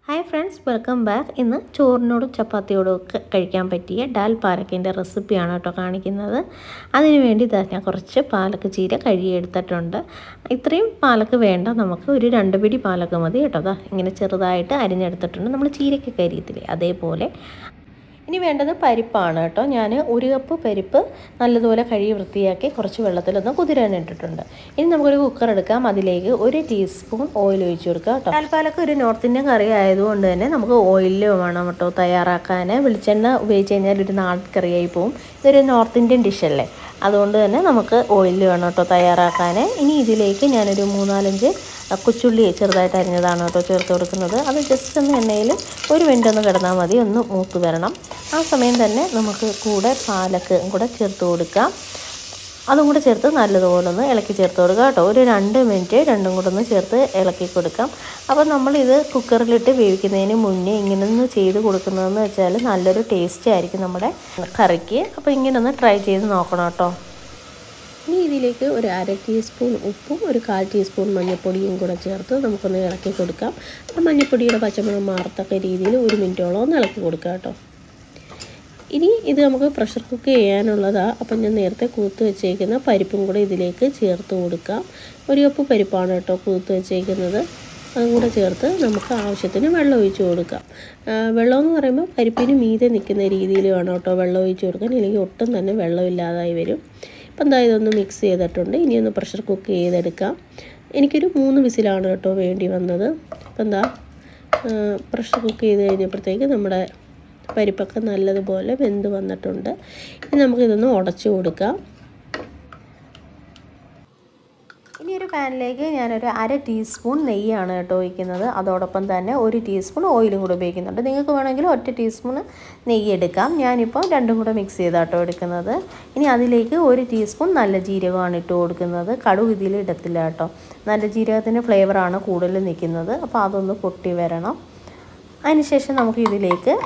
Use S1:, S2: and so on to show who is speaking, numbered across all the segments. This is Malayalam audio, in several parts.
S1: ഹായ് ഫ്രണ്ട്സ് വെൽക്കം ബാക്ക് ഇന്ന് ചോറിനോടും ചപ്പാത്തിയോടും ഒക്കെ കഴിക്കാൻ പറ്റിയ ഡാൽ പാലക്കിൻ്റെ റെസിപ്പിയാണ് കേട്ടോ കാണിക്കുന്നത് അതിന് വേണ്ടി ഇതാ ഞാൻ കുറച്ച് പാലക്ക് ചീര കഴുകിയെടുത്തിട്ടുണ്ട് ഇത്രയും പാലക്ക് വേണ്ട നമുക്ക് ഒരു രണ്ട് പിടി പാലക്ക് മതി കേട്ടോ അതാ ഇങ്ങനെ ചെറുതായിട്ട് അരിഞ്ഞെടുത്തിട്ടുണ്ട് നമ്മൾ ചീരയ്ക്കൊക്കെ അരിയത്തില്ലേ അതേപോലെ ഇനി വേണ്ടത് പരിപ്പാണ് കേട്ടോ ഞാൻ ഒരു കപ്പ് പരിപ്പ് നല്ലതുപോലെ കഴുകി വൃത്തിയാക്കി കുറച്ച് വെള്ളത്തിലൊന്ന് കുതിരാനിട്ടിട്ടുണ്ട് ഇനി നമുക്കൊരു കുക്കർ എടുക്കാം അതിലേക്ക് ഒരു ടീസ്പൂൺ ഓയിൽ ഒഴിച്ച് കൊടുക്കാം കേട്ടോ താൽപ്പാലൊക്കെ ഒരു നോർത്ത് ഇന്ത്യൻ കറി ആയതുകൊണ്ട് തന്നെ നമുക്ക് ഓയിലിൽ വേണം കേട്ടോ തയ്യാറാക്കാൻ വെളിച്ചെണ്ണ ഉപയോഗിച്ച് കഴിഞ്ഞാൽ ഒരു നാടൻ കറിയായി പോവും ഇതൊരു നോർത്ത് ഇന്ത്യൻ ഡിഷല്ലേ അതുകൊണ്ട് തന്നെ നമുക്ക് ഓയിലിൽ വേണം കേട്ടോ തയ്യാറാക്കാൻ ഇനി ഇതിലേക്ക് ഞാനൊരു മൂന്നാലഞ്ച് കൊച്ചുള്ളി ചെറുതായിട്ട് അരിഞ്ഞതാണ് കേട്ടോ ചേർത്ത് കൊടുക്കുന്നത് അത് ജസ്റ്റ് ഒന്ന് എണ്ണയിൽ ഒരു മിനിറ്റ് ഒന്ന് കിടന്നാൽ മതി ഒന്ന് മൂത്ത് വരണം ആ സമയം തന്നെ നമുക്ക് കൂടെ പാലക്ക് കൂടെ ചേർത്ത് കൊടുക്കാം അതും കൂടെ ചേർത്ത് നല്ലതുപോലെ ഒന്ന് ഇളക്കി ചേർത്ത് കൊടുക്കുക കേട്ടോ ഒരു രണ്ട് മിനിറ്റ് രണ്ടും കൂടെ ഒന്ന് ചേർത്ത് ഇളക്കി കൊടുക്കാം അപ്പോൾ നമ്മളിത് കുക്കറിലിട്ട് വേവിക്കുന്നതിന് മുന്നേ ഇങ്ങനെ ഒന്ന് ചെയ്ത് കൊടുക്കുന്നതെന്ന് വെച്ചാൽ നല്ലൊരു ടേസ്റ്റ് ആയിരിക്കും നമ്മുടെ കറിക്ക് അപ്പോൾ ഇങ്ങനെ ഒന്ന് ട്രൈ ചെയ്ത് നോക്കണം കേട്ടോ ഇനി ഇതിലേക്ക് ഒരു അര ടീസ്പൂൺ ഉപ്പും ഒരു കാൽ ടീസ്പൂൺ മഞ്ഞൾപ്പൊടിയും കൂടെ ചേർത്ത് നമുക്കൊന്ന് ഇളക്കി കൊടുക്കാം ആ മഞ്ഞൾപ്പൊടിയുടെ പച്ചമണം മാറത്തക്ക രീതിയിൽ ഒരു മിനിറ്റോളം ഒന്ന് ഇളക്കി കൊടുക്കാം കേട്ടോ ഇനി ഇത് നമുക്ക് പ്രഷർ കുക്ക് ചെയ്യാനുള്ളതാണ് അപ്പം ഞാൻ നേരത്തെ കൂത്ത് വെച്ചേക്കുന്ന പരിപ്പും കൂടെ ഇതിലേക്ക് ചേർത്ത് കൊടുക്കാം ഒരു കപ്പ് പരിപ്പാണ് കേട്ടോ കൂത്ത് വെച്ചേക്കുന്നത് അതും കൂടെ ചേർത്ത് നമുക്ക് ആവശ്യത്തിന് വെള്ളം ഒഴിച്ച് കൊടുക്കാം വെള്ളം എന്ന് പറയുമ്പോൾ പരിപ്പിന് മീതെ നിൽക്കുന്ന രീതിയിൽ വേണം കേട്ടോ വെള്ളം ഒഴിച്ച് കൊടുക്കാൻ ഇല്ലെങ്കിൽ ഒട്ടും തന്നെ വെള്ളമില്ലാതായി വരും ഇപ്പം എന്താ ഇതൊന്ന് മിക്സ് ചെയ്തിട്ടുണ്ട് ഇനി ഒന്ന് പ്രഷർ കുക്ക് ചെയ്തെടുക്കാം എനിക്കൊരു മൂന്ന് വിസിലാണ് കേട്ടോ വേണ്ടി വന്നത് ഇപ്പം എന്താ പ്രഷർ കുക്ക് ചെയ്ത് കഴിഞ്ഞപ്പോഴത്തേക്ക് നമ്മുടെ പരിപ്പൊക്കെ നല്ലതുപോലെ വെന്ത് വന്നിട്ടുണ്ട് ഇനി നമുക്കിതൊന്ന് ഉടച്ചു കൊടുക്കാം ഇനി ഒരു പാനിലേക്ക് ഞാനൊരു അര ടീസ്പൂൺ നെയ്യാണ് കേട്ടോ ഒഴിക്കുന്നത് അതോടൊപ്പം തന്നെ ഒരു ടീസ്പൂൺ ഓയിലും കൂടെ ഉപയോഗിക്കുന്നുണ്ട് നിങ്ങൾക്ക് വേണമെങ്കിൽ ഒറ്റ ടീസ്പൂൺ നെയ്യ് എടുക്കാം ഞാനിപ്പോൾ രണ്ടും കൂടെ മിക്സ് ചെയ്താട്ടോ എടുക്കുന്നത് ഇനി അതിലേക്ക് ഒരു ടീസ്പൂൺ നല്ല ജീരകമാണ് ഇട്ട് കൊടുക്കുന്നത് കടുക് ഇതിൽ ഇടത്തില്ല കേട്ടോ നല്ല ജീരകത്തിൻ്റെ ഫ്ലേവറാണ് കൂടുതൽ നിൽക്കുന്നത് അപ്പോൾ അതൊന്ന് പൊട്ടി വരണം അതിനുശേഷം നമുക്ക് ഇതിലേക്ക്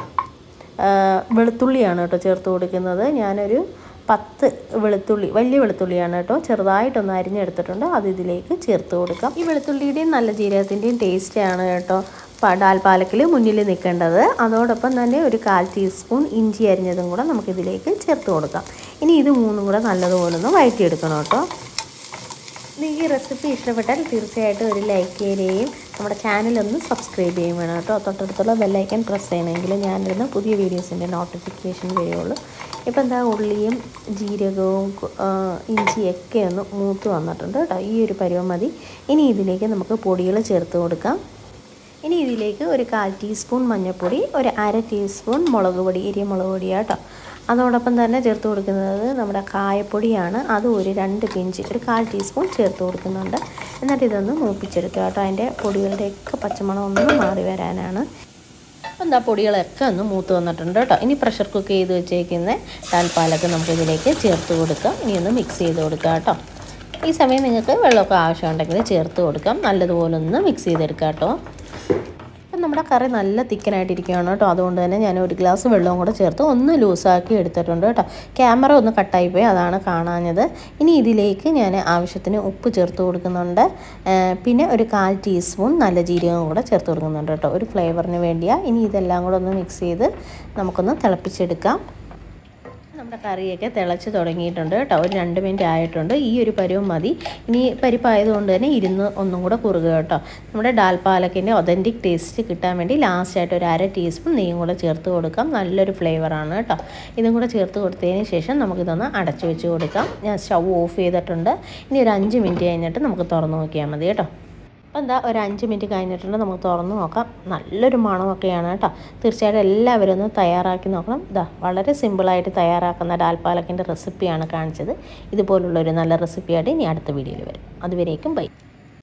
S1: വെളുത്തുള്ളിയാണ് കേട്ടോ ചേർത്ത് കൊടുക്കുന്നത് ഞാനൊരു പത്ത് വെളുത്തുള്ളി വലിയ വെളുത്തുള്ളിയാണ് കേട്ടോ ചെറുതായിട്ടൊന്ന് അരിഞ്ഞെടുത്തിട്ടുണ്ട് അത് ഇതിലേക്ക് ചേർത്ത് കൊടുക്കാം ഈ വെളുത്തുള്ളിയുടെയും നല്ല ജീരകത്തിൻ്റെയും ടേസ്റ്റാണ് കേട്ടോ ഡാൽ പാലക്കിൽ മുന്നിൽ നിൽക്കേണ്ടത് അതോടൊപ്പം തന്നെ ഒരു കാൽ ടീസ്പൂൺ ഇഞ്ചി അരിഞ്ഞതും കൂടെ നമുക്കിതിലേക്ക് ചേർത്ത് കൊടുക്കാം ഇനി ഇത് മൂന്നും കൂടെ നല്ലതുപോലെ ഒന്ന് വഴറ്റിയെടുക്കണം കേട്ടോ നിങ്ങൾക്ക് ഈ റെസിപ്പി ഇഷ്ടപ്പെട്ടാൽ തീർച്ചയായിട്ടും ഒരു ലൈക്ക് ചെയ്യുകയും നമ്മുടെ ചാനലൊന്ന് സബ്സ്ക്രൈബ് ചെയ്യുകയും വേണം കേട്ടോ തൊട്ടടുത്തുള്ള ബെല്ലൈക്കൻ പ്രസ് ചെയ്യണമെങ്കിൽ ഞാനിരുന്ന പുതിയ വീഡിയോസിൻ്റെ നോട്ടിഫിക്കേഷൻ വരികയുള്ളൂ ഇപ്പം എന്താ ഉള്ളിയും ജീരകവും ഇഞ്ചിയൊക്കെ ഒന്ന് മൂത്ത് വന്നിട്ടുണ്ട് കേട്ടോ ഈ ഒരു പരുവം മതി ഇനി ഇതിലേക്ക് നമുക്ക് പൊടികൾ ചേർത്ത് കൊടുക്കാം ഇനി ഇതിലേക്ക് ഒരു കാൽ ടീസ്പൂൺ മഞ്ഞൾപ്പൊടി ഒരു അര ടീസ്പൂൺ മുളക് പൊടി എരിയ മുളക് പൊടിയാണ് കേട്ടോ അതോടൊപ്പം തന്നെ ചേർത്ത് കൊടുക്കുന്നത് നമ്മുടെ കായപ്പൊടിയാണ് അത് ഒരു രണ്ട് പിഞ്ച് ഒരു കാൽ ടീസ്പൂൺ ചേർത്ത് കൊടുക്കുന്നുണ്ട് എന്നിട്ട് ഇതൊന്ന് മൂപ്പിച്ചെടുക്കുക കേട്ടോ അതിൻ്റെ പൊടികളുടെയൊക്കെ പച്ചമണം ഒന്ന് മാറി വരാനാണ് എന്താ പൊടികളൊക്കെ ഒന്ന് മൂത്ത് വന്നിട്ടുണ്ട് കേട്ടോ ഇനി പ്രഷർ കുക്ക് ചെയ്ത് വെച്ചേക്കുന്ന താൽപ്പാലൊക്കെ നമുക്ക് ഇതിലേക്ക് ചേർത്ത് കൊടുക്കാം ഇനി ഒന്ന് മിക്സ് ചെയ്ത് കൊടുക്കാം കേട്ടോ ഈ സമയം നിങ്ങൾക്ക് വെള്ളമൊക്കെ ആവശ്യമുണ്ടെങ്കിൽ ചേർത്ത് കൊടുക്കാം നല്ലതുപോലെ ഒന്ന് മിക്സ് ചെയ്തെടുക്കാം കേട്ടോ അപ്പം നമ്മുടെ കറി നല്ല തിക്കനായിട്ടിരിക്കുകയാണ് കേട്ടോ അതുകൊണ്ട് തന്നെ ഞാൻ ഒരു ഗ്ലാസ് വെള്ളവും കൂടെ ചേർത്ത് ഒന്ന് ലൂസാക്കി എടുത്തിട്ടുണ്ട് കേട്ടോ ക്യാമറ ഒന്ന് കട്ടായിപ്പോയി അതാണ് കാണാഞ്ഞത് ഇനി ഇതിലേക്ക് ഞാൻ ആവശ്യത്തിന് ഉപ്പ് ചേർത്ത് കൊടുക്കുന്നുണ്ട് പിന്നെ ഒരു കാൽ ടീസ്പൂൺ നല്ല ജീരകം കൂടെ ചേർത്ത് കൊടുക്കുന്നുണ്ട് കേട്ടോ ഒരു ഫ്ലേവറിന് വേണ്ടിയാണ് ഇനി ഇതെല്ലാം കൂടെ ഒന്ന് മിക്സ് ചെയ്ത് നമുക്കൊന്ന് തിളപ്പിച്ചെടുക്കാം നമ്മുടെ കറിയൊക്കെ തിളച്ച് തുടങ്ങിയിട്ടുണ്ട് കേട്ടോ ഒരു രണ്ട് മിനിറ്റ് ആയിട്ടുണ്ട് ഈ ഒരു പരുവം മതി ഇനി പരിപ്പായതുകൊണ്ട് തന്നെ ഇരുന്ന് ഒന്നും കൂടെ കുറുകുക കേട്ടോ നമ്മുടെ ഡാൽ പാലക്കിൻ്റെ ഒതൻറ്റിക് ടേസ്റ്റ് കിട്ടാൻ വേണ്ടി ലാസ്റ്റായിട്ട് ഒരു അര ടീസ്പൂൺ നെയ്യും കൂടെ ചേർത്ത് കൊടുക്കാം നല്ലൊരു ഫ്ലേവറാണ് കേട്ടോ ഇതും കൂടെ ചേർത്ത് കൊടുത്തതിന് ശേഷം നമുക്കിതൊന്ന് അടച്ചു വെച്ച് കൊടുക്കാം ഞാൻ സ്റ്റൗ ഓഫ് ചെയ്തിട്ടുണ്ട് ഇനി ഒരു അഞ്ച് മിനിറ്റ് കഴിഞ്ഞിട്ട് നമുക്ക് തുറന്ന് നോക്കിയാൽ മതി കേട്ടോ അപ്പോൾ എന്താ ഒരു അഞ്ച് മിനിറ്റ് കഴിഞ്ഞിട്ടുണ്ട് നമുക്ക് തുറന്ന് നോക്കാം നല്ലൊരു മണമൊക്കെയാണ് കേട്ടോ തീർച്ചയായിട്ടും എല്ലാവരും ഒന്ന് തയ്യാറാക്കി നോക്കണം ഇതാ വളരെ സിമ്പിളായിട്ട് തയ്യാറാക്കുന്ന ഡാൽപാലക്കിൻ്റെ റെസിപ്പിയാണ് കാണിച്ചത് ഇതുപോലുള്ളൊരു നല്ല റെസിപ്പിയായിട്ട് ഇനി അടുത്ത വീഡിയോയിൽ വരും അതുവരേക്കും ബൈ